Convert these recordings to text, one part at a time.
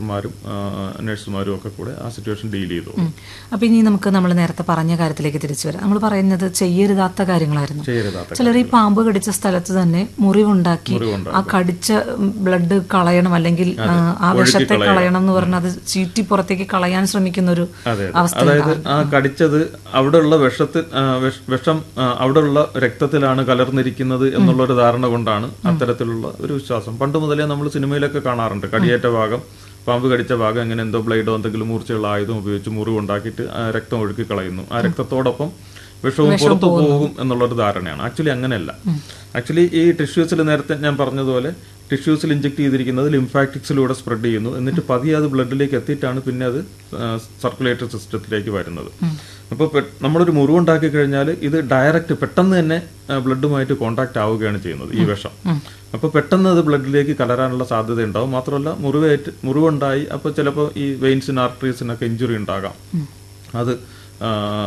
ഡോക്ടർമാരും നഴ്സുമാരും ഒക്കെ കൂടെ ആ സിറ്റുവേഷൻ ഡീൽ ചെയ്തു ഉം. അപ്പൊ ഇനി നമുക്ക് നമ്മൾ നേരത്തെ പറഞ്ഞ കാര്യത്തിലേക്ക് തിരിച്ചു വരാം നമ്മൾ പറയുന്നത് ചെയ്യരുതാത്ത കാര്യങ്ങളായിരുന്നു ചെയ്യരുതാത്ത ചിലർ ഈ പാമ്പ് കടിച്ച സ്ഥലത്ത് തന്നെ മുറിവുണ്ടാക്കി ആ കടിച്ച ബ്ലഡ് കളയണം അല്ലെങ്കിൽ ആ, ആ വിഷത്തെ കളയണം എന്ന് പറഞ്ഞ് അത് ചീറ്റി പുറത്തേക്ക് കളയാൻ ശ്രമിക്കുന്ന ഒരു അതെ അവസ്ഥ അതായത് ആ കടിച്ചത് അവിടെയുള്ള വിഷത്തിൽ ആ, വിഷ- വിഷം ആ, അവിടെയുള്ള രക്തത്തിലാണ് കലർന്നിരിക്കുന്നത് എന്നുള്ള ഒരു ധാരണ കൊണ്ടാണ് അത്തരത്തിലുള്ള ഒരു വിശ്വാസം പണ്ട് മുതലേ നമ്മൾ സിനിമയിലൊക്കെ കാണാറുണ്ട് കടിയേറ്റ ഭാഗം പാമ്പ് കടിച്ച ഭാഗം എങ്ങനെ എന്തോ ബ്ലേഡോ എന്തെങ്കിലും മൂർച്ചയുള്ള ആയുധം ഉപയോഗിച്ച് മുറിവുണ്ടാക്കിയിട്ട് ആ രക്തം ഒഴുക്കി കളയുന്നു ആ രക്തത്തോടൊപ്പം വിഷവും പുറത്തു പോകും എന്നുള്ളൊരു ധാരണയാണ് ആക്ച്വലി അങ്ങനെയല്ല ആക്ച്വലി ഈ ടിഷ്യൂസിൽ നേരത്തെ ഞാൻ പറഞ്ഞതുപോലെ ടിഷ്യൂസിൽ ഇഞ്ചെക്ട് ചെയ്തിരിക്കുന്നത് ലിംഫാറ്റിക്സിലൂടെ സ്പ്രെഡ് ചെയ്യുന്നു എന്നിട്ട് പതിയെ അത് ബ്ലഡിലേക്ക് എത്തിയിട്ടാണ് പിന്നെ അത് സർക്കുലേറ്ററി സിസ്റ്റത്തിലേക്ക് വരുന്നത് അപ്പോൾ നമ്മളൊരു മുറിവുണ്ടാക്കി കഴിഞ്ഞാൽ ഇത് ഡയറക്റ്റ് പെട്ടെന്ന് തന്നെ ബ്ലഡുമായിട്ട് കോണ്ടാക്ട് ആവുകയാണ് ചെയ്യുന്നത് ഈ വിഷം അപ്പോൾ പെട്ടെന്ന് അത് ബ്ലഡിലേക്ക് കലരാനുള്ള സാധ്യത ഉണ്ടാവും മാത്രമല്ല മുറിവേറ്റ് മുറിവുണ്ടായി അപ്പോൾ ചിലപ്പോൾ ഈ വെയിൻസിന് ആർട്ടറീസിനൊക്കെ ഇഞ്ചുറി ഉണ്ടാകാം അത് ആ,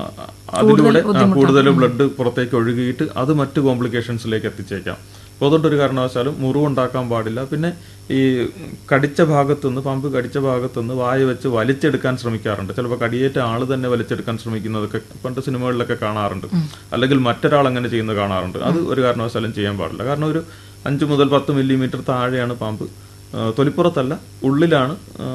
അതിലൂടെ ആ, കൂടുതൽ ബ്ലഡ് പുറത്തേക്ക് ഒഴുകിയിട്ട് അത് മറ്റ് കോംപ്ലിക്കേഷൻസിലേക്ക് എത്തിച്ചേക്കാം അപ്പോൾ അതുകൊണ്ട് ഒരു കാരണവശാലും മുറിവുണ്ടാക്കാൻ പാടില്ല പിന്നെ ഈ കടിച്ച ഭാഗത്തുനിന്ന് പമ്പ് കടിച്ച ഭാഗത്തുനിന്ന് വായ വെച്ച് വലിച്ചെടുക്കാൻ ശ്രമിക്കാറുണ്ട് ചിലപ്പോൾ കടിയേറ്റ ആള് തന്നെ വലിച്ചെടുക്കാൻ ശ്രമിക്കുന്നതൊക്കെ പണ്ട് സിനിമകളിലൊക്കെ കാണാറുണ്ട് അല്ലെങ്കിൽ മറ്റൊരാൾ അങ്ങനെ ചെയ്യുന്നത് കാണാറുണ്ട് അത് ഒരു കാരണവശാലും ചെയ്യാൻ പാടില്ല കാരണം ഒരു അഞ്ച് മുതൽ പത്ത് മില്ലിമീറ്റർ താഴെയാണ് പാമ്പ് ആ, തൊലിപ്പുറത്തല്ല ഉള്ളിലാണ് ആ,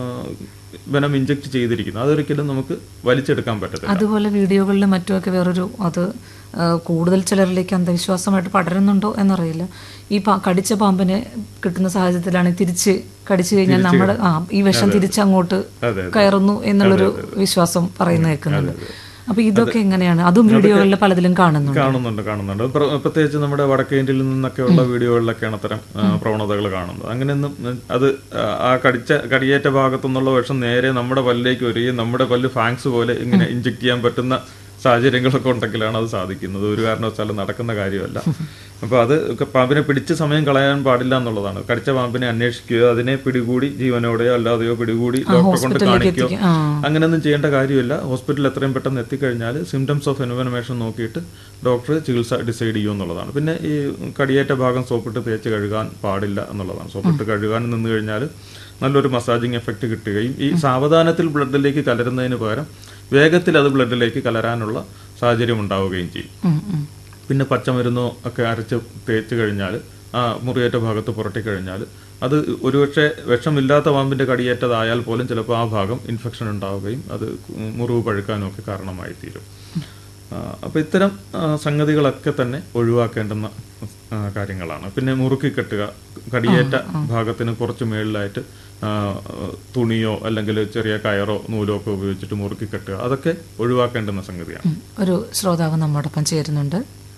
വെനം ഇഞ്ചെക്ട് ചെയ്തിരിക്കുന്നത് അതൊരിക്കലും നമുക്ക് വലിച്ചെടുക്കാൻ പറ്റത്തില്ല അതുപോലെ വീഡിയോകളിലും മറ്റുമൊക്കെ വേറൊരു അത് ആ, കൂടുതൽ ചിലരിലേക്ക് അന്ധവിശ്വാസമായിട്ട് പടരുന്നുണ്ടോ എന്നറിയില്ല ഈ പാ- കടിച്ച പാമ്പിനെ കിട്ടുന്ന സാഹചര്യത്തിലാണ് തിരിച്ച് കടിച്ചു കഴിഞ്ഞാൽ നമ്മുടെ ആ ഈ വിഷം തിരിച്ചങ്ങോട്ട് അതെ, കയറുന്നു എന്നുള്ളൊരു വിശ്വാസം പറയുന്ന കേൾക്കുന്നുണ്ട് അപ്പൊ ഇതൊക്കെ എങ്ങനെയാണ് അതും വീഡിയോകളിൽ പലതിലും കാണുന്നുണ്ട് കാണുന്നുണ്ട് കാണുന്നുണ്ട് പ്ര- പ്രത്യേകിച്ച് നമ്മുടെ വടക്കേ ഇന്ത്യയിൽ നിന്നൊക്കെയുള്ള വീഡിയോകളിലൊക്കെയാണ് അത്തരം പ്രവണതകൾ കാണുന്നത് അങ്ങനെയൊന്നും ഉം, അത് ആ, ആ കടിച്ച കടിയേറ്റ ഭാഗത്തു നിന്നുള്ള വിഷം നേരെ നമ്മുടെ പല്ലിലേക്ക് വരികയും നമ്മുടെ പല്ല് ഫാങ്സ് പോലെ ഇങ്ങനെ ഇഞ്ചെക്ട് ചെയ്യാൻ പറ്റുന്ന സാഹചര്യങ്ങളൊക്കെ ഉണ്ടെങ്കിലാണ് അത് സാധിക്കുന്നത് ഒരു കാരണവശാലും നടക്കുന്ന കാര്യമല്ല അപ്പൊ അത് ഒക്കെ പാമ്പിനെ പിടിച്ച് സമയം കളയാൻ പാടില്ല എന്നുള്ളതാണ് കടിച്ച പാമ്പിനെ അന്വേഷിക്കുകയോ അതിനെ പിടികൂടി ജീവനോടെയോ അല്ലാതെയോ പിടികൂടി ഡോക്ടറെ കൊണ്ട് കാണിക്കുകയോ എത്തിക്കും. ആ. അങ്ങനെയൊന്നും ചെയ്യേണ്ട കാര്യമില്ല ഹോസ്പിറ്റലിൽ എത്രയും പെട്ടെന്ന് എത്തിക്കഴിഞ്ഞാൽ സിംറ്റംസ് ഓഫ് എൻവനമേഷൻ നോക്കിയിട്ട് ഡോക്ടർ ചികിത്സ ഡിസൈഡ് ചെയ്യും എന്നുള്ളതാണ് പിന്നെ ഈ കടിയേറ്റ ഭാഗം സോപ്പിട്ട് തേച്ച് കഴുകാൻ പാടില്ല എന്നുള്ളതാണ് സോപ്പിട്ട് കഴുകാൻ നിന്ന് കഴിഞ്ഞാൽ നല്ലൊരു മസാജിങ് എഫക്റ്റ് കിട്ടുകയും ഈ സാവധാനത്തിൽ ബ്ലഡിലേക്ക് കലരുന്നതിന് പകരം വേഗത്തിൽ അത് ബ്ലഡിലേക്ക് കലരാനുള്ള സാഹചര്യം ഉണ്ടാവുകയും ചെയ്യും ഉം, ഉം. പിന്നെ പച്ചമരുന്നോ ഒക്കെ അരച്ച് തേച്ച് കഴിഞ്ഞാൽ ആ മുറിയേറ്റ ഭാഗത്ത് പുരട്ടി കഴിഞ്ഞാൽ അത് ഒരുപക്ഷെ വിഷമില്ലാത്ത പാമ്പിന്റെ കടിയേറ്റതായാൽ പോലും ചിലപ്പോൾ ആ ഭാഗം ഇൻഫെക്ഷൻ ഉണ്ടാവുകയും അത് മുറിവ് പഴുക്കാനും ഒക്കെ കാരണമായി തീരും ആ, അപ്പൊ ഇത്തരം ആ, സംഗതികളൊക്കെ തന്നെ ഒഴിവാക്കേണ്ടുന്ന ആ, കാര്യങ്ങളാണ് പിന്നെ മുറുക്കി കെട്ടുക കടിയേറ്റ ഭാഗത്തിന് കുറച്ച് മേളിലായിട്ട് ആ, തുണിയോ അല്ലെങ്കിൽ ചെറിയ കയറോ നൂലോ ഒക്കെ ഉപയോഗിച്ചിട്ട് മുറുക്കി കെട്ടുക അതൊക്കെ ഒഴിവാക്കേണ്ടുന്ന സംഗതിയാണ് ഉം. ഒരു ശ്രോതാവ് നമ്മോടൊപ്പം ചേരുന്നുണ്ട്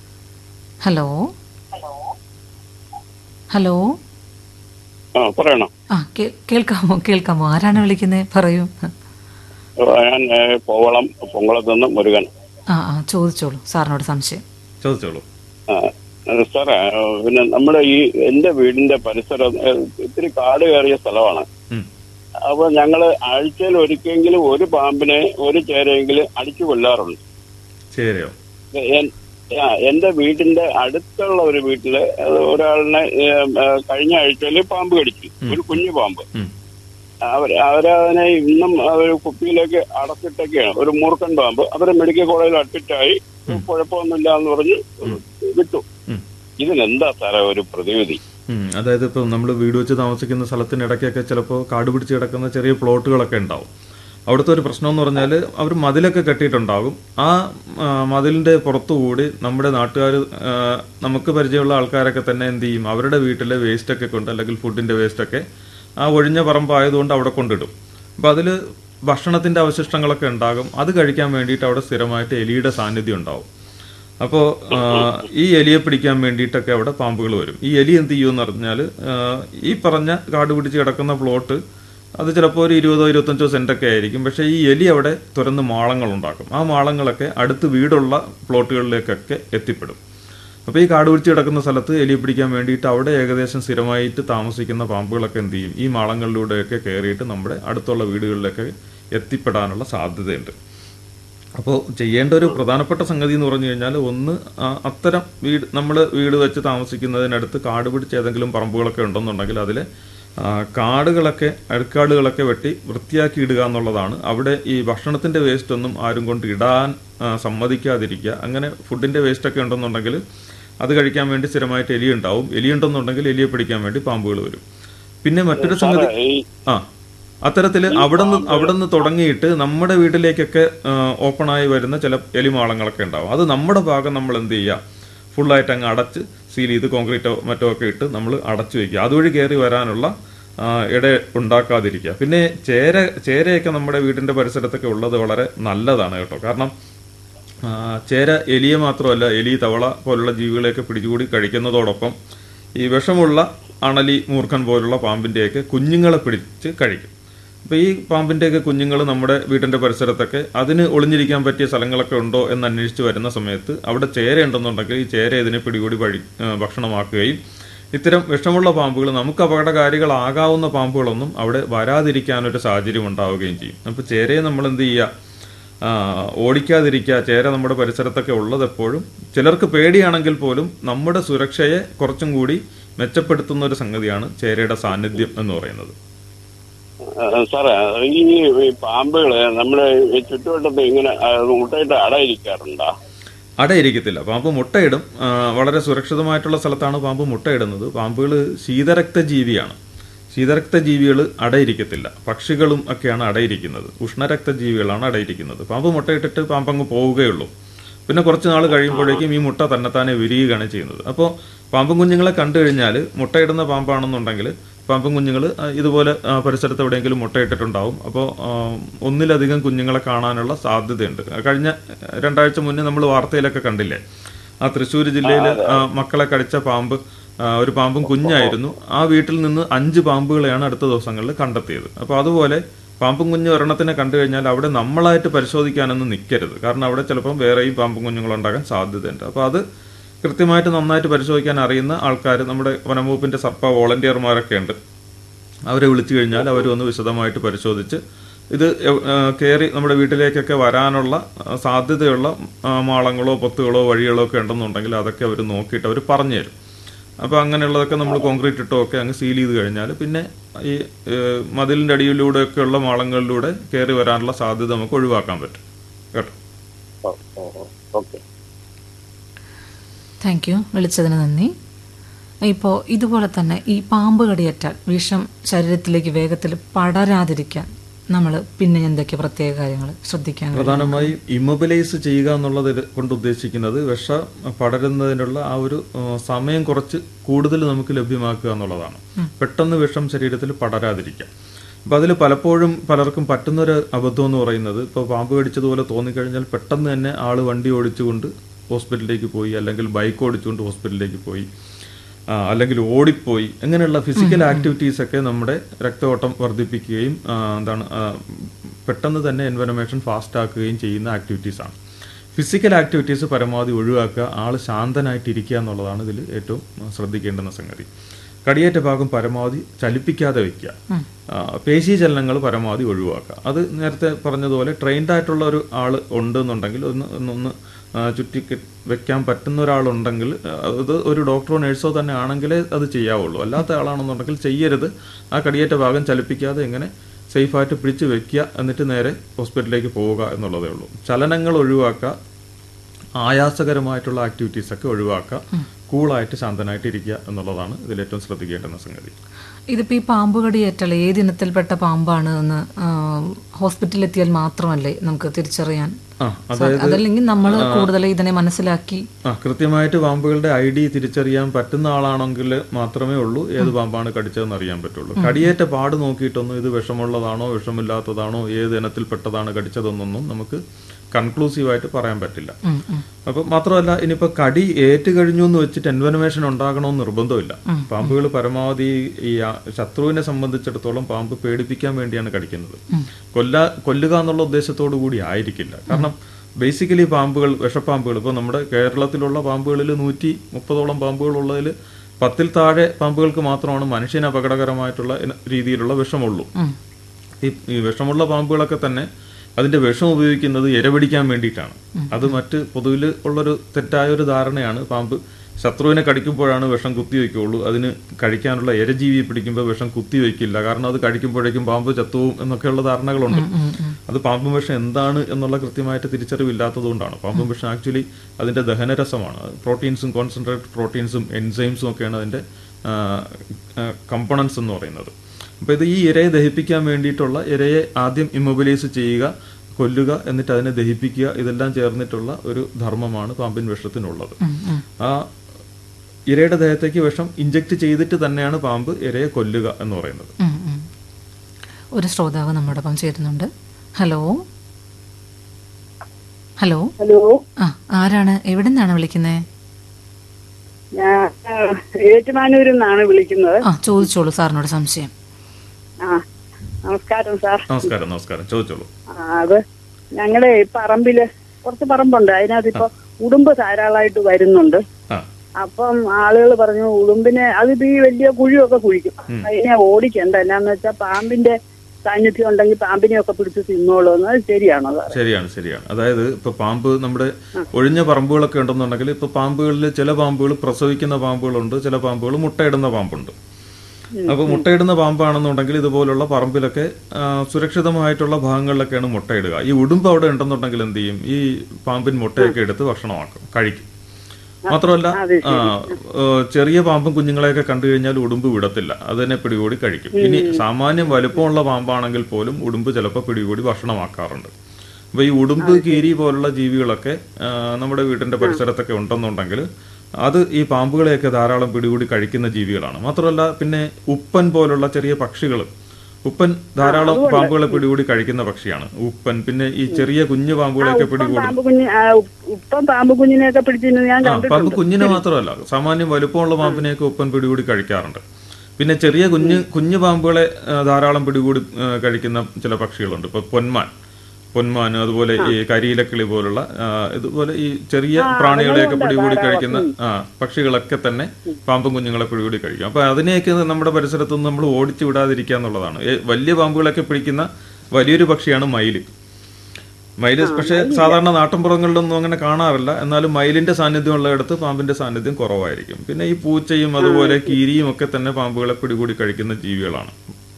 ഹലോ ഹലോ ആ പറയണം ആ കേ- കേൾക്കാമോ കേൾക്കാമോ ആരാണ് വിളിക്കുന്നത് പറയൂ ഞാൻ ഏ, കോവളം പൊങ്കുളത്ത് നിന്ന് മുരുകൻ ആ ആ ചോദിച്ചോളൂ സാറിനോട് സംശയം ചോദിച്ചോളൂ ആ, ഏ, സാറേ ഏ, പിന്നെ നമ്മുടെ ഈ എന്റെ വീടിന്റെ പരിസരം ഏ, ഇത്തിരി കാട് കയറിയ സ്ഥലമാണ് ഉം. അപ്പൊ ഞങ്ങള് ആഴ്ചയിൽ ഒരിക്കലെങ്കിലും ഒരു പാമ്പിനെ ഒരു ചേരെങ്കിലും അടിച്ചു കൊല്ലാറുണ്ട് ശരിയോ എൻ- ആ, എന്റെ വീടിന്റെ അടുത്തുള്ള ഒരു വീട്ടില് അത് ഒരാളിനെ ഏ, ഏ, കഴിഞ്ഞ ആഴ്ചയിൽ പാമ്പ് കടിച്ചു ഒരു കുഞ്ഞു പാമ്പ് ഉം. അവർ അവരതിനെ ഇന്നും അവർ കുപ്പിയിലേക്ക് അടച്ചിട്ടൊക്കെയാണ് ഒരു മൂർഖൻ പാമ്പ് അവര് മെഡിക്കൽ കോളേജിൽ അഡ്മിറ്റായി കുഴപ്പമൊന്നുമില്ല എന്ന് പറഞ്ഞ് വിട്ടു ഉം. ഇതിനെന്താ സാറേ ഒരു പ്രതിവിധി ഉം. അതായത് ഇപ്പം നമ്മൾ വീട് വെച്ച് താമസിക്കുന്ന സ്ഥലത്തിനിടയ്ക്കൊക്കെ ചിലപ്പോൾ കാട് പിടിച്ച് കിടക്കുന്ന ചെറിയ പ്ലോട്ടുകളൊക്കെ ഉണ്ടാവും അവിടുത്തെ ഒരു പ്രശ്നം എന്ന് പറഞ്ഞാൽ അവർ മതിലൊക്കെ കെട്ടിയിട്ടുണ്ടാകും ആ ആ, മതിലിന്റെ പുറത്തുകൂടി നമ്മുടെ നാട്ടുകാർ നമുക്ക് പരിചയമുള്ള ആൾക്കാരൊക്കെ തന്നെ എന്ത് ചെയ്യും അവരുടെ വീട്ടിലെ വേസ്റ്റ് ഒക്കെ കൊണ്ട് അല്ലെങ്കിൽ ഫുഡിന്റെ വേസ്റ്റ് ഒക്കെ ആ ഒഴിഞ്ഞ പറമ്പായതുകൊണ്ട് അവിടെ കൊണ്ടിടും അപ്പൊ അതിൽ ഭക്ഷണത്തിന്റെ അവശിഷ്ടങ്ങളൊക്കെ ഉണ്ടാകും അത് കഴിക്കാൻ വേണ്ടിയിട്ട് അവിടെ സ്ഥിരമായിട്ട് എലിയുടെ സാന്നിധ്യം ഉണ്ടാവും അപ്പോൾ ഈ എലിയെ പിടിക്കാൻ വേണ്ടിയിട്ടൊക്കെ അവിടെ പാമ്പുകൾ വരും ഈ എലി എന്ത് ചെയ്യുമെന്ന് പറഞ്ഞാൽ ഈ പറഞ്ഞ കാട് പിടിച്ച് കിടക്കുന്ന പ്ലോട്ട് അത് ചിലപ്പോൾ ഒരു ഇരുപതോ ഇരുപത്തഞ്ചോ സെന്റൊക്കെ ആയിരിക്കും പക്ഷേ ഈ എലി അവിടെ തുറന്ന് മാളങ്ങൾ ഉണ്ടാക്കും ആ മാളങ്ങളൊക്കെ അടുത്ത് വീടുള്ള പ്ലോട്ടുകളിലേക്കൊക്കെ എത്തിപ്പെടും അപ്പോൾ ഈ കാട് പിടിച്ച് കിടക്കുന്ന സ്ഥലത്ത് എലിയെ പിടിക്കാൻ വേണ്ടിയിട്ട് അവിടെ ഏകദേശം സ്ഥിരമായിട്ട് താമസിക്കുന്ന പാമ്പുകളൊക്കെ എന്ത് ചെയ്യും ഈ മാളങ്ങളിലൂടെയൊക്കെ കയറിയിട്ട് നമ്മുടെ അടുത്തുള്ള വീടുകളിലൊക്കെ എത്തിപ്പെടാനുള്ള സാധ്യതയുണ്ട് അപ്പോൾ ചെയ്യേണ്ട ഒരു പ്രധാനപ്പെട്ട സംഗതി എന്ന് പറഞ്ഞു കഴിഞ്ഞാൽ ഒന്ന് ആ അത്തരം വീട് നമ്മൾ വീട് വെച്ച് താമസിക്കുന്നതിനടുത്ത് കാട് പിടിച്ച ഏതെങ്കിലും പറമ്പുകളൊക്കെ ഉണ്ടെന്നുണ്ടെങ്കിൽ അതിലെ ആ, കാടുകളൊക്കെ അഴുക്കാടുകളൊക്കെ വെട്ടി വൃത്തിയാക്കി ഇടുക എന്നുള്ളതാണ് അവിടെ ഈ ഭക്ഷണത്തിന്റെ വേസ്റ്റ് ഒന്നും ആരും കൊണ്ട് ഇടാൻ ആ, സമ്മതിക്കാതിരിക്കുക അങ്ങനെ ഫുഡിന്റെ വേസ്റ്റ് ഒക്കെ ഉണ്ടെന്നുണ്ടെങ്കിൽ അത് കഴിക്കാൻ വേണ്ടി സ്ഥിരമായിട്ട് എലി ഉണ്ടാവും എലി ഉണ്ടെന്നുണ്ടെങ്കിൽ എലിയെ പിടിക്കാൻ വേണ്ടി പാമ്പുകൾ വരും പിന്നെ മറ്റൊരു സംഗതി ഈ ആ അത്തരത്തില് അവിടെ നിന്ന് അവിടെ നിന്ന് തുടങ്ങിയിട്ട് നമ്മുടെ വീട്ടിലേക്കൊക്കെ ഓപ്പണായി വരുന്ന ചില എലിമാളങ്ങളൊക്കെ ഉണ്ടാവും അത് നമ്മുടെ ഭാഗം നമ്മൾ എന്ത് ചെയ്യുക ഫുള്ളായിട്ട് അങ്ങ് അടച്ച് സീൽ ചെയ്ത് കോൺക്രീറ്റോ മറ്റോ ഒക്കെ ഇട്ട് നമ്മൾ അടച്ചു വെക്കുക അതുവഴി കയറി വരാനുള്ള ആ, ഇട ഉണ്ടാക്കാതിരിക്കുക പിന്നെ ചേര ചേരയൊക്കെ നമ്മുടെ വീടിന്റെ പരിസരത്തൊക്കെ ഉള്ളത് വളരെ നല്ലതാണ് കേട്ടോ കാരണം ആ, ചേര എലിയെ മാത്രമല്ല എലി തവള പോലുള്ള ജീവികളെയൊക്കെ പിടിച്ചുകൂടി കഴിക്കുന്നതോടൊപ്പം ഈ വിഷമുള്ള അണലി മൂർഖൻ പോലുള്ള പാമ്പിന്റെയൊക്കെ കുഞ്ഞുങ്ങളെ പിടിച്ച് കഴിക്കും അപ്പൊ ഈ പാമ്പിന്റെയൊക്കെ കുഞ്ഞുങ്ങൾ നമ്മുടെ വീടിന്റെ പരിസരത്തൊക്കെ അതിന് ഒളിഞ്ഞിരിക്കാൻ പറ്റിയ സ്ഥലങ്ങളൊക്കെ ഉണ്ടോ എന്ന് അന്വേഷിച്ച് വരുന്ന സമയത്ത് അവിടെ ചേര ഉണ്ടെന്നുണ്ടെങ്കിൽ ഈ ചേര ഇതിനെ പിടികൂടി വഴി ആ, ഭക്ഷണമാക്കുകയും ഇത്തരം വിഷമുള്ള പാമ്പുകൾ നമുക്ക് അപകടകാരികളാകാവുന്ന പാമ്പുകളൊന്നും അവിടെ വരാതിരിക്കാനൊരു സാഹചര്യം ഉണ്ടാവുകയും ചെയ്യും അപ്പൊ ചേരയെ നമ്മൾ എന്ത് ചെയ്യുക ആ, ഓടിക്കാതിരിക്കുക ചേര നമ്മുടെ പരിസരത്തൊക്കെ ഉള്ളത് എപ്പോഴും ചിലർക്ക് പേടിയാണെങ്കിൽ പോലും നമ്മുടെ സുരക്ഷയെ കുറച്ചും കൂടി മെച്ചപ്പെടുത്തുന്ന ഒരു സംഗതിയാണ് ചേരയുടെ സാന്നിധ്യം എന്ന് പറയുന്നത് ആ, സാറേ ഈ ഈ പാമ്പുകള് നമ്മുടെ ഈ ചുറ്റുവട്ടത്ത് ഇങ്ങനെ ആ, മുട്ടയിട്ട് അടയിരിക്കാറുണ്ടോ അടയിരിക്കത്തില്ല പാമ്പ് മുട്ടയിടും ആ, വളരെ സുരക്ഷിതമായിട്ടുള്ള സ്ഥലത്താണ് പാമ്പ് മുട്ടയിടുന്നത് പാമ്പുകൾ ശീതരക്ത ജീവിയാണ് ശീതരക്ത ജീവികൾ അടയിരിക്കത്തില്ല പക്ഷികളും ഒക്കെയാണ് അടയിരിക്കുന്നത് ഉഷ്ണരക്ത ജീവികളാണ് അടയിരിക്കുന്നത് പാമ്പ് മുട്ടയിട്ടിട്ട് പാമ്പ് അങ്ങ് പോവുകയുള്ളൂ പിന്നെ കുറച്ച് നാൾ കഴിയുമ്പോഴേക്കും ഈ മുട്ട തന്നെത്താനെ വിരിയുകയാണ് ചെയ്യുന്നത് അപ്പോൾ പാമ്പും കുഞ്ഞുങ്ങളെ കണ്ടു കഴിഞ്ഞാൽ മുട്ടയിടുന്ന പാമ്പാണെന്നുണ്ടെങ്കിൽ പാമ്പും കുഞ്ഞുങ്ങൾ ഇതുപോലെ ആ, പരിസരത്ത് എവിടെയെങ്കിലും മുട്ടയിട്ടിട്ടുണ്ടാവും അപ്പോൾ ഒന്നിലധികം കുഞ്ഞുങ്ങളെ കാണാനുള്ള സാധ്യതയുണ്ട് കഴിഞ്ഞ രണ്ടാഴ്ച മുന്നേ നമ്മൾ വാർത്തയിലൊക്കെ കണ്ടില്ലേ ആ തൃശ്ശൂർ ജില്ലയിൽ മക്കളെ കടിച്ച പാമ്പ് ആ, ഒരു പാമ്പും കുഞ്ഞായിരുന്നു ആ വീട്ടിൽ നിന്ന് അഞ്ച് പാമ്പുകളെയാണ് അടുത്ത ദിവസങ്ങളിൽ കണ്ടെത്തിയത് അപ്പോൾ അതുപോലെ പാമ്പും കുഞ്ഞ് ഒരെണ്ണത്തിനെ കണ്ടു കഴിഞ്ഞാൽ അവിടെ നമ്മളായിട്ട് പരിശോധിക്കാനൊന്നും നിൽക്കരുത് കാരണം അവിടെ ചിലപ്പം വേറെയും പാമ്പും കുഞ്ഞുങ്ങളുണ്ടാകാൻ സാധ്യതയുണ്ട് അപ്പോൾ അത് കൃത്യമായിട്ട് നന്നായിട്ട് പരിശോധിക്കാൻ അറിയുന്ന ആൾക്കാർ നമ്മുടെ വനംവകുപ്പിന്റെ സർപ്പ വോളണ്ടിയർമാരൊക്കെ ഉണ്ട് അവരെ വിളിച്ചു കഴിഞ്ഞാൽ അവർ ഒന്ന് വിശദമായിട്ട് പരിശോധിച്ച് ഇത് എവ്- ആ, കയറി നമ്മുടെ വീട്ടിലേക്കൊക്കെ വരാനുള്ള ആ, സാധ്യതയുള്ള ആ, മാളങ്ങളോ പൊത്തുകളോ വഴികളോ ഒക്കെ ഉണ്ടെന്നുണ്ടെങ്കിൽ അതൊക്കെ അവർ നോക്കിയിട്ട് അവർ പറഞ്ഞു തരും അപ്പോൾ അങ്ങനെയുള്ളതൊക്കെ നമ്മൾ കോൺക്രീറ്റ് ഇട്ടോ ഒക്കെ അങ്ങ് സീൽ ചെയ്ത് കഴിഞ്ഞാൽ പിന്നെ ഈ ഏഹ്, മതിലിന്റെ അടിയിലൂടെയൊക്കെയുള്ള മാളങ്ങളിലൂടെ കയറി വരാനുള്ള സാധ്യത നമുക്ക് ഒഴിവാക്കാൻ പറ്റും കേട്ടോ ഓക്കെ താങ്ക് യു വിളിച്ചതിന് നന്ദി ഇപ്പോൾ ഇതുപോലെ തന്നെ ഈ പാമ്പ് കടിയേറ്റാൽ വിഷം ശരീരത്തിലേക്ക് വേഗത്തിൽ പടരാതിരിക്കാൻ നമ്മൾ പിന്നെ എന്തൊക്കെ പ്രത്യേക കാര്യങ്ങൾ ശ്രദ്ധിക്കാൻ കഴിയും? പ്രധാനമായും ഇമ്മൊബിലൈസ് ചെയ്യുക എന്നുള്ളത് ഇത് കൊണ്ട് ഉദ്ദേശിക്കുന്നത് വിഷ പടരുന്നതിനുള്ള ആ ഒരു ആ, സമയം കുറച്ച് കൂടുതൽ നമുക്ക് ലഭ്യമാക്കുക എന്നുള്ളതാണ് പെട്ടെന്ന് വിഷം ശരീരത്തിൽ പടരാതിരിക്കുക അപ്പൊ അതിൽ പലപ്പോഴും പലർക്കും പറ്റുന്നൊരു അബദ്ധം എന്ന് പറയുന്നത് ഇപ്പോൾ പാമ്പ് കടിച്ചതുപോലെ തോന്നിക്കഴിഞ്ഞാൽ പെട്ടെന്ന് തന്നെ ആള് വണ്ടി ഓടിച്ചുകൊണ്ട് ഹോസ്പിറ്റലിലേക്ക് പോയി അല്ലെങ്കിൽ ബൈക്ക് ഓടിച്ചുകൊണ്ട് ഹോസ്പിറ്റലിലേക്ക് പോയി ആ, അല്ലെങ്കിൽ ഓടിപ്പോയി അങ്ങനെയുള്ള ഫിസിക്കൽ ആക്ടിവിറ്റീസ് ഒക്കെ നമ്മുടെ രക്തഓട്ടം വർദ്ധിപ്പിക്കുകയും ആ, എന്താണ് ആ, പെട്ടെന്ന് തന്നെ എൻവനമേഷൻ ഫാസ്റ്റ് ആക്കുകയും ചെയ്യുന്ന ആക്ടിവിറ്റീസ് ആണ് ഫിസിക്കൽ ആക്ടിവിറ്റീസ് പരമാവധി ഒഴിവാക്കുക ആൾ ശാന്തനായിട്ടിരിക്കുക എന്നുള്ളതാണ് ഇതിൽ ഏറ്റവും ആ, ശ്രദ്ധിക്കേണ്ടുന്ന സംഗതി കടിയേറ്റ ഭാഗം പരമാവധി ചലിപ്പിക്കാതെ വെക്കുക ആ, പേശി ചലനങ്ങൾ പരമാവധി ഒഴിവാക്കുക അത് നേരത്തെ പറഞ്ഞതുപോലെ ട്രെയിൻഡ് ആയിട്ടുള്ള ഒരു ആൾ ഉണ്ടെന്നുണ്ടെങ്കിൽ ഒന്ന് ഒന്ന് ഒന്ന് ആ, ചുറ്റി കെ- വെക്കാൻ പറ്റുന്ന ഒരാളുണ്ടെങ്കിൽ ആ, അത് ഒരു ഡോക്ടറോ നഴ്സോ തന്നെ ആണെങ്കിലേ അത് ചെയ്യാവുള്ളൂ അല്ലാത്ത ആളാണെന്നുണ്ടെങ്കിൽ ചെയ്യരുത് ആ കടിയേറ്റ ഭാഗം ചലിപ്പിക്കാതെ എങ്ങനെ സേഫായിട്ട് പിടിച്ചു വെക്കുക എന്നിട്ട് നേരെ ഹോസ്പിറ്റലിലേക്ക് പോവുക എന്നുള്ളതേ ഉള്ളൂ ചലനങ്ങൾ ഒഴിവാക്കുക ആയാസകരമായിട്ടുള്ള ആക്ടിവിറ്റീസ് ഒക്കെ ഒഴിവാക്കുക കൂളായിട്ട് ശാന്തനായിട്ട് ഇരിക്കുക എന്നുള്ളതാണ് ഇതിൽ ഏറ്റവും ശ്രദ്ധിക്കേണ്ടുന്ന സംഗതി ഇതിപ്പോൾ ഈ പാമ്പ് കടിയേറ്റാൽ ഏത് ഇനത്തിൽപ്പെട്ട പാമ്പാണ് എന്ന് ആ, ഹോസ്പിറ്റലിൽ എത്തിയാൽ മാത്രമല്ലേ നമുക്ക് തിരിച്ചറിയാൻ ആ സാ- അതല്ലെങ്കിൽ നമ്മൾ കൂടുതൽ ഇതിനെ മനസ്സിലാക്കി ആ കൃത്യമായിട്ട് പാമ്പുകളുടെ ഐ ഡി തിരിച്ചറിയാൻ പറ്റുന്ന ആളാണെങ്കിൽ മാത്രമേ ഉള്ളൂ ഏത് പാമ്പാണ് കടിച്ചതെന്ന് അറിയാൻ പറ്റുള്ളൂ കടിയേറ്റ പാട് നോക്കിയിട്ടൊന്നും ഇത് വിഷമുള്ളതാണോ വിഷമില്ലാത്തതാണോ ഏത് ഇനത്തിൽപ്പെട്ടതാണ് കടിച്ചതെന്നൊന്നും നമുക്ക് കൺക്ലൂസീവായിട്ട് പറയാൻ പറ്റില്ല ഉം, ഉം. അപ്പൊ മാത്രമല്ല ഇനിയിപ്പോ കടി ഏറ്റു കഴിഞ്ഞു എന്ന് വെച്ചിട്ട് എൻവനമേഷൻ ഉണ്ടാകണമെന്ന് നിർബന്ധമില്ല പാമ്പുകൾ പരമാവധി ഈ ആ- ശത്രുവിനെ സംബന്ധിച്ചിടത്തോളം പാമ്പ് പേടിപ്പിക്കാൻ വേണ്ടിയാണ് കടിക്കുന്നത് കൊല്ല കൊല്ലുക എന്നുള്ള ഉദ്ദേശത്തോടു കൂടി ആയിരിക്കില്ല കാരണം ബേസിക്കലി പാമ്പുകൾ വിഷപ്പാമ്പുകൾ ഇപ്പൊ നമ്മുടെ കേരളത്തിലുള്ള പാമ്പുകളിൽ നൂറ്റി മുപ്പതോളം പാമ്പുകൾ ഉള്ളതിൽ പത്തിൽ താഴെ പാമ്പുകൾക്ക് മാത്രമാണ് മനുഷ്യന് അപകടകരമായിട്ടുള്ള ഇന- രീതിയിലുള്ള വിഷമുള്ളൂ ഈ ഈ വിഷമുള്ള പാമ്പുകളൊക്കെ തന്നെ അതിന്റെ വിഷം ഉപയോഗിക്കുന്നത് ഇരപിടിക്കാൻ വേണ്ടിയിട്ടാണ് അത് മറ്റ് പൊതുവിൽ ഉള്ളൊരു തെറ്റായ ഒരു ധാരണയാണ് പാമ്പ് ശത്രുവിനെ കടിക്കുമ്പോഴാണ് വിഷം കുത്തി വയ്ക്കുള്ളൂ അതിന് കഴിക്കാനുള്ള ഇരജീവിയെ പിടിക്കുമ്പോൾ വിഷം കുത്തി വയ്ക്കില്ല കാരണം അത് കഴിക്കുമ്പോഴേക്കും പാമ്പ് ചത്തുവും എന്നൊക്കെയുള്ള ധാരണകളുണ്ട് അത് പാമ്പും വിഷം എന്താണ് എന്നുള്ള കൃത്യമായിട്ട് തിരിച്ചറിവില്ലാത്തതുകൊണ്ടാണ് പാമ്പും വിഷം ആക്ച്വലി അതിന്റെ ദഹനരസമാണ് പ്രോട്ടീൻസും കോൺസെൻട്രേറ്റ് പ്രോട്ടീൻസും എൻസൈംസും ഒക്കെയാണ് അതിന്റെ കമ്പണൻസ് എന്ന് പറയുന്നത് അപ്പോൾ ഇത് ഈ ഇരയെ ദഹിപ്പിക്കാൻ വേണ്ടിയിട്ടുള്ള ഇരയെ ആദ്യം ഇമ്മൊബിലൈസ് ചെയ്യുക കൊല്ലുക എന്നിട്ട് അതിനെ ദഹിപ്പിക്കുക ഇതെല്ലാം ചേർന്നിട്ടുള്ള ഒരു ധർമ്മമാണ് പാമ്പിൻ വിഷത്തിനുള്ളത് ആ ഇരയുടെ ദേഹത്തേക്ക് വിഷം ഇഞ്ചക്ട് ചെയ്തിട്ട് തന്നെയാണ് പാമ്പ് ഇരയെ കൊല്ലുക എന്ന് പറയുന്നത് ഉം, ഉം. ഒരു ശ്രോതാവ് നമ്മോടൊപ്പം ചേരുന്നുണ്ട് ഹലോ ഹലോ ഹലോ ആ ആരാണ് എവിടെ നിന്നാണ് വിളിക്കുന്നത് ഞാൻ ആ, ഏറ്റുമാനൂരിൽ നിന്നാണ് വിളിക്കുന്നത് ആ ചോദിച്ചോളൂ സാറിനോട് സംശയം ആ നമസ്കാരം സാർ നമസ്കാരം നമസ്കാരം ചോദിച്ചോളൂ ആ, അത് ഞങ്ങളുടെ ഈ പറമ്പില് കുറച്ച് പറമ്പുണ്ട് അതിനകത്ത് ഇപ്പൊ ഉടുമ്പ് ധാരാളമായിട്ട് വരുന്നുണ്ട് ആ അപ്പം ആളുകൾ പറഞ്ഞു ഉടുമ്പിനെ അതിപ്പോ ഈ വലിയ കുഴിയൊക്കെ കുഴിക്കും അതിനെ ഓടിക്കണ്ട എന്നാന്ന് വെച്ചാൽ പാമ്പിന്റെ സാന്നിധ്യം ഉണ്ടെങ്കിൽ പാമ്പിനെയൊക്കെ പിടിച്ച് തിന്നോളൂ എന്ന് അത് ശരിയാണോ സാർ ശരിയാണ് ശരിയാണ് അതായത് ഇപ്പൊ പാമ്പ് നമ്മുടെ ഒഴിഞ്ഞ പറമ്പുകളൊക്കെ ഉണ്ടെന്നുണ്ടെങ്കിൽ ഇപ്പൊ പാമ്പുകളിൽ ചില പാമ്പുകൾ പ്രസവിക്കുന്ന പാമ്പുകളുണ്ട് ചില പാമ്പുകൾ മുട്ടയിടുന്ന പാമ്പുണ്ട് അപ്പൊ മുട്ടയിടുന്ന പാമ്പാണെന്നുണ്ടെങ്കിൽ ഇതുപോലുള്ള പറമ്പിലൊക്കെ ആ, സുരക്ഷിതമായിട്ടുള്ള ഭാഗങ്ങളിലൊക്കെയാണ് മുട്ടയിടുക ഈ ഉടുമ്പ് അവിടെ ഉണ്ടെന്നുണ്ടെങ്കിൽ എന്ത് ചെയ്യും ഈ പാമ്പിൻ മുട്ടയൊക്കെ എടുത്ത് ഭക്ഷണമാക്കും കഴിക്കും മാത്രമല്ല ആ, ഏ, ചെറിയ പാമ്പും കുഞ്ഞുങ്ങളെയൊക്കെ കണ്ടു കഴിഞ്ഞാൽ ഉടുമ്പ് വിടത്തില്ല അതിനെ പിടികൂടി കഴിക്കും ഇനി സാമാന്യം വലുപ്പമുള്ള പാമ്പാണെങ്കിൽ പോലും ഉടുമ്പ് ചിലപ്പോൾ പിടികൂടി ഭക്ഷണമാക്കാറുണ്ട് അപ്പൊ ഈ ഉടുമ്പ് കീരി പോലുള്ള ജീവികളൊക്കെ ആ, നമ്മുടെ വീടിന്റെ പരിസരത്തൊക്കെ ഉണ്ടെന്നുണ്ടെങ്കിൽ അത് ഈ പാമ്പുകളെയൊക്കെ ധാരാളം പിടികൂടി കഴിക്കുന്ന ജീവികളാണ് മാത്രമല്ല പിന്നെ ഉപ്പൻ പോലുള്ള ചെറിയ പക്ഷികൾ ഉപ്പൻ ധാരാളം പാമ്പുകളെ പിടികൂടി കഴിക്കുന്ന പക്ഷിയാണ് ഉപ്പൻ പിന്നെ ഈ ചെറിയ കുഞ്ഞു പാമ്പുകളെയൊക്കെ ഇപ്പം പിടികൂടും പാമ്പ് കുഞ്ഞ് ആ, ഇപ്പം പാമ്പ് കുഞ്ഞിനെയൊക്കെ പിടിച്ചിരുന്നത് ഞാൻ ആ പാമ്പ് കണ്ടിട്ടുണ്ട് കുഞ്ഞിനെ മാത്രമല്ല സാമാന്യം വലുപ്പമുള്ള പാമ്പിനെയൊക്കെ ഉപ്പൻ പിടികൂടി കഴിക്കാറുണ്ട് പിന്നെ ചെറിയ കുഞ്ഞ് കുഞ്ഞു പാമ്പുകളെ ആ, ധാരാളം പിടികൂടി ആ, കഴിക്കുന്ന ചില പക്ഷികളുണ്ട് ഇപ്പൊ പൊന്മാൻ പൊന്മാൻ അതുപോലെ ഈ കരിയിലക്കിളി പോലുള്ള ആ, ഇതുപോലെ ഈ ചെറിയ പ്രാണികളെയൊക്കെ പിടികൂടി കഴിക്കുന്ന ആ പക്ഷികളൊക്കെ തന്നെ പാമ്പും കുഞ്ഞുങ്ങളെ പിടികൂടി കഴിക്കും അപ്പൊ അതിനെയൊക്കെ നമ്മുടെ പരിസരത്തുനിന്ന് നമ്മൾ ഓടിച്ചു വിടാതിരിക്കുക എന്നുള്ളതാണ് ഏ, വലിയ പാമ്പുകളൊക്കെ പിടിക്കുന്ന വലിയൊരു പക്ഷിയാണ് മയില് മയില് പക്ഷേ സാധാരണ നാട്ടിൻപുറങ്ങളിലൊന്നും അങ്ങനെ കാണാറില്ല എന്നാലും മയിലിന്റെ സാന്നിധ്യം ഉള്ളിടത്ത് പാമ്പിന്റെ സാന്നിധ്യം കുറവായിരിക്കും പിന്നെ ഈ പൂച്ചയും അതുപോലെ കീരിയും ഒക്കെ തന്നെ പാമ്പുകളെ പിടികൂടി കഴിക്കുന്ന ജീവികളാണ്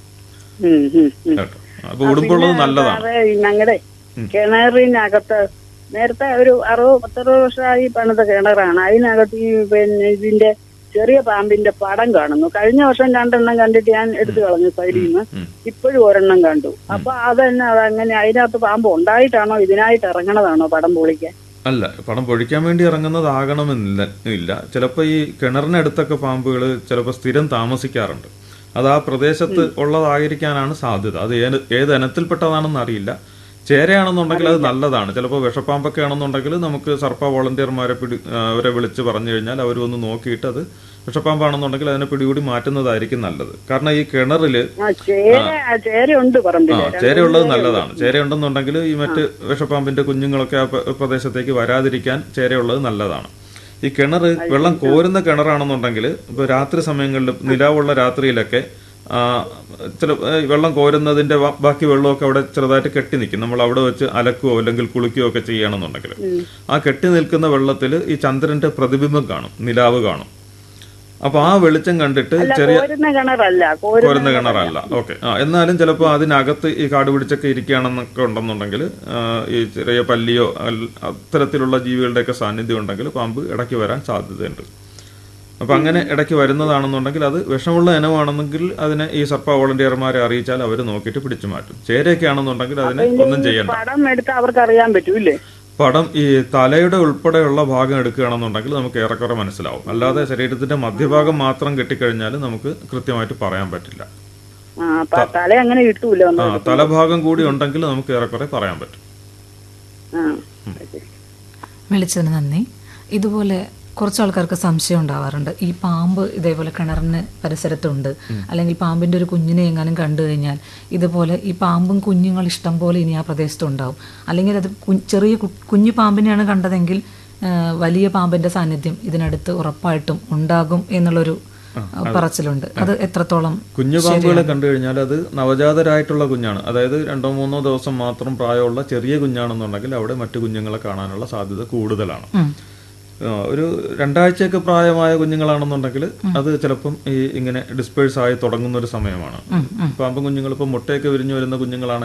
ഉം, ഉം, ഉം. കേട്ടോ അപ്പൊ ഉടുമ്പുള്ളത് നല്ലതാണ് സാറേ, ഈ ഞങ്ങളുടെ കിണറിനകത്ത് നേരത്തെ ഒരു അറുപത് പത്തറുപത് വർഷമായി പണിത കിണറാണ് അതിനകത്ത് ഈ പിന്നെ ഇതിന്റെ ചെറിയ പാമ്പിന്റെ പടം കാണുന്നു കഴിഞ്ഞ വർഷം രണ്ടെണ്ണം കണ്ടിട്ട് ഞാൻ എടുത്തു കളഞ്ഞു സൈഡിൽ നിന്ന് ഉം. ഇപ്പോഴും ഒരെണ്ണം കണ്ടു അപ്പൊ അതന്നെ അതങ്ങനെ അതിനകത്ത് പാമ്പ് ഉണ്ടായിട്ടാണോ ഇതിനായിട്ട് ഇറങ്ങണതാണോ പടം പൊളിക്കാൻ അല്ല പണം പൊഴിക്കാൻ വേണ്ടി ഇറങ്ങുന്നതാകണമെന്നില്ല ഇല്ല ചിലപ്പോൾ ഈ കിണറിനടുത്തൊക്കെ പാമ്പുകൾ ചിലപ്പോൾ സ്ഥിരം താമസിക്കാറുണ്ട് അത് ആ പ്രദേശത്ത് ഉള്ളതായിരിക്കാനാണ് സാധ്യത അത് ഏത് ഏത് ഇനത്തിൽപ്പെട്ടതാണെന്ന് അറിയില്ല ചേരയാണെന്നുണ്ടെങ്കിൽ അത് നല്ലതാണ് ചിലപ്പോൾ വിഷപ്പാമ്പൊക്കെ ആണെന്നുണ്ടെങ്കിൽ നമുക്ക് സർപ്പ വോളണ്ടിയർമാരെ പിടി ആ, അവരെ വിളിച്ച് പറഞ്ഞു കഴിഞ്ഞാൽ അവർ ഒന്ന് നോക്കിയിട്ട് അത് വിഷപ്പാമ്പാണെന്നുണ്ടെങ്കിൽ അതിനെ പിടികൂടി മാറ്റുന്നതായിരിക്കും നല്ലത് കാരണം ഈ കിണറിൽ ആ ചേര ആ ചേരയുണ്ട് ആ പറമ്പില് ചേരയുള്ളത് നല്ലതാണ് ചേരയുണ്ടെന്നുണ്ടെങ്കിൽ ഈ മറ്റ് വിഷപ്പാമ്പിന്റെ കുഞ്ഞുങ്ങളൊക്കെ ആ പ്ര- പ്രദേശത്തേക്ക് വരാതിരിക്കാൻ ചേരയുള്ളത് നല്ലതാണ് ഈ കിണർ വെള്ളം കോരുന്ന കിണറാണെന്നുണ്ടെങ്കിൽ ഇപ്പൊ രാത്രി സമയങ്ങളിൽ നിലാവുള്ള രാത്രിയിലൊക്കെ ആ, ചില ഏ, വെള്ളം കോരുന്നതിന്റെ ബാ- ബാക്കി വെള്ളമൊക്കെ അവിടെ ചെറുതായിട്ട് കെട്ടി നിൽക്കും നമ്മൾ അവിടെ വെച്ച് അലക്കുകയോ അല്ലെങ്കിൽ കുളിക്കുകയോ ഒക്കെ ചെയ്യണമെന്നുണ്ടെങ്കിൽ ആ കെട്ടി നിൽക്കുന്ന വെള്ളത്തിൽ ഈ ചന്ദ്രന്റെ പ്രതിബിംബം കാണും നിലാവ് കാണും അപ്പൊ ആ വെളിച്ചം കണ്ടിട്ട് അല്ല ചെറിയ കോരുന്ന കിണറല്ല കോരുന്ന കോരുന്ന കിണറല്ല ഓക്കെ ആ എന്നാലും ചിലപ്പോൾ അതിനകത്ത് ഈ കാട് പിടിച്ചൊക്കെ ഇരിക്കുകയാണെന്നൊക്കെ ഉണ്ടെന്നുണ്ടെങ്കിൽ ആ, ഈ ചെറിയ പല്ലിയോ അൽ- അത്തരത്തിലുള്ള ജീവികളുടെയൊക്കെ സാന്നിധ്യം ഉണ്ടെങ്കിൽ പാമ്പ് ഇടയ്ക്ക് വരാൻ സാധ്യതയുണ്ട് അപ്പൊ അങ്ങനെ ഇടയ്ക്ക് വരുന്നതാണെന്നുണ്ടെങ്കിൽ അത് വിഷമുള്ള ഇനമാണെന്നെങ്കിൽ അതിനെ ഈ സർപ്പ വോളണ്ടിയർമാരെ അറിയിച്ചാൽ അവർ നോക്കിയിട്ട് പിടിച്ചു മാറ്റും ചേരയൊക്കെ ആണെന്നുണ്ടെങ്കിൽ അതിനെ ഒന്നും ചെയ്യണ്ട പടം എടുത്ത് അവർക്ക് അറിയാൻ പറ്റൂല്ലേ പടം ഈ തലയുടെ ഉൾപ്പെടെയുള്ള ഭാഗം എടുക്കുകയാണെന്നുണ്ടെങ്കിൽ നമുക്ക് ഏറെക്കുറെ മനസ്സിലാവും അല്ലാതെ ശരീരത്തിന്റെ മധ്യഭാഗം മാത്രം കെട്ടിക്കഴിഞ്ഞാൽ നമുക്ക് കൃത്യമായിട്ട് പറയാൻ പറ്റില്ല ആ അപ്പൊ ആ തല അങ്ങനെ കിട്ടൂല ആ ഒന്ന് തലഭാഗം കൂടി ഉണ്ടെങ്കിൽ നമുക്ക് ഏറെക്കുറെ പറയാൻ പറ്റും ആ വിളിച്ചതിന് നന്ദി ഇതുപോലെ കുറച്ച് ആൾക്കാർക്ക് സംശയം ഉണ്ടാവാറുണ്ട് ഈ പാമ്പ് ഇതേപോലെ കിണറിന് പരിസരത്തുണ്ട് അല്ലെങ്കിൽ പാമ്പിന്റെ ഒരു കുഞ്ഞിനെ എങ്ങാനും കണ്ടു കഴിഞ്ഞാൽ ഇതുപോലെ ഈ പാമ്പും കുഞ്ഞുങ്ങൾ ഇഷ്ടം പോലെ ഇനി ആ പ്രദേശത്തുണ്ടാവും അല്ലെങ്കിൽ അത് കു- ചെറിയ കു- കുഞ്ഞു പാമ്പിനെയാണ് കണ്ടതെങ്കിൽ ആ, വലിയ പാമ്പിന്റെ സാന്നിധ്യം ഇതിനടുത്ത് ഉറപ്പായിട്ടും ഉണ്ടാകും എന്നുള്ളൊരു ആ, പറച്ചിലുണ്ട് അത് എത്രത്തോളം കുഞ്ഞു പാമ്പുകളെ കണ്ടു കഴിഞ്ഞാൽ അത് നവജാതരായിട്ടുള്ള കുഞ്ഞാണ് അതായത് രണ്ടോ മൂന്നോ ദിവസം മാത്രം പ്രായമുള്ള ചെറിയ കുഞ്ഞാണെന്നുണ്ടെങ്കിൽ അവിടെ മറ്റു കുഞ്ഞുങ്ങളെ കാണാനുള്ള സാധ്യത കൂടുതലാണ് ഉം. ആ, ഒരു രണ്ടാഴ്ചയൊക്കെ പ്രായമായ കുഞ്ഞുങ്ങളാണെന്നുണ്ടെങ്കിൽ അത് ചിലപ്പം ഈ ഇങ്ങനെ ഡിസ്പേഴ്സ് ആയി തുടങ്ങുന്ന ഒരു സമയമാണ് പാമ്പൻ കുഞ്ഞുങ്ങൾ ഇപ്പം മുട്ടയൊക്കെ വിരിഞ്ഞു വരുന്ന കുഞ്ഞുങ്ങളാണ്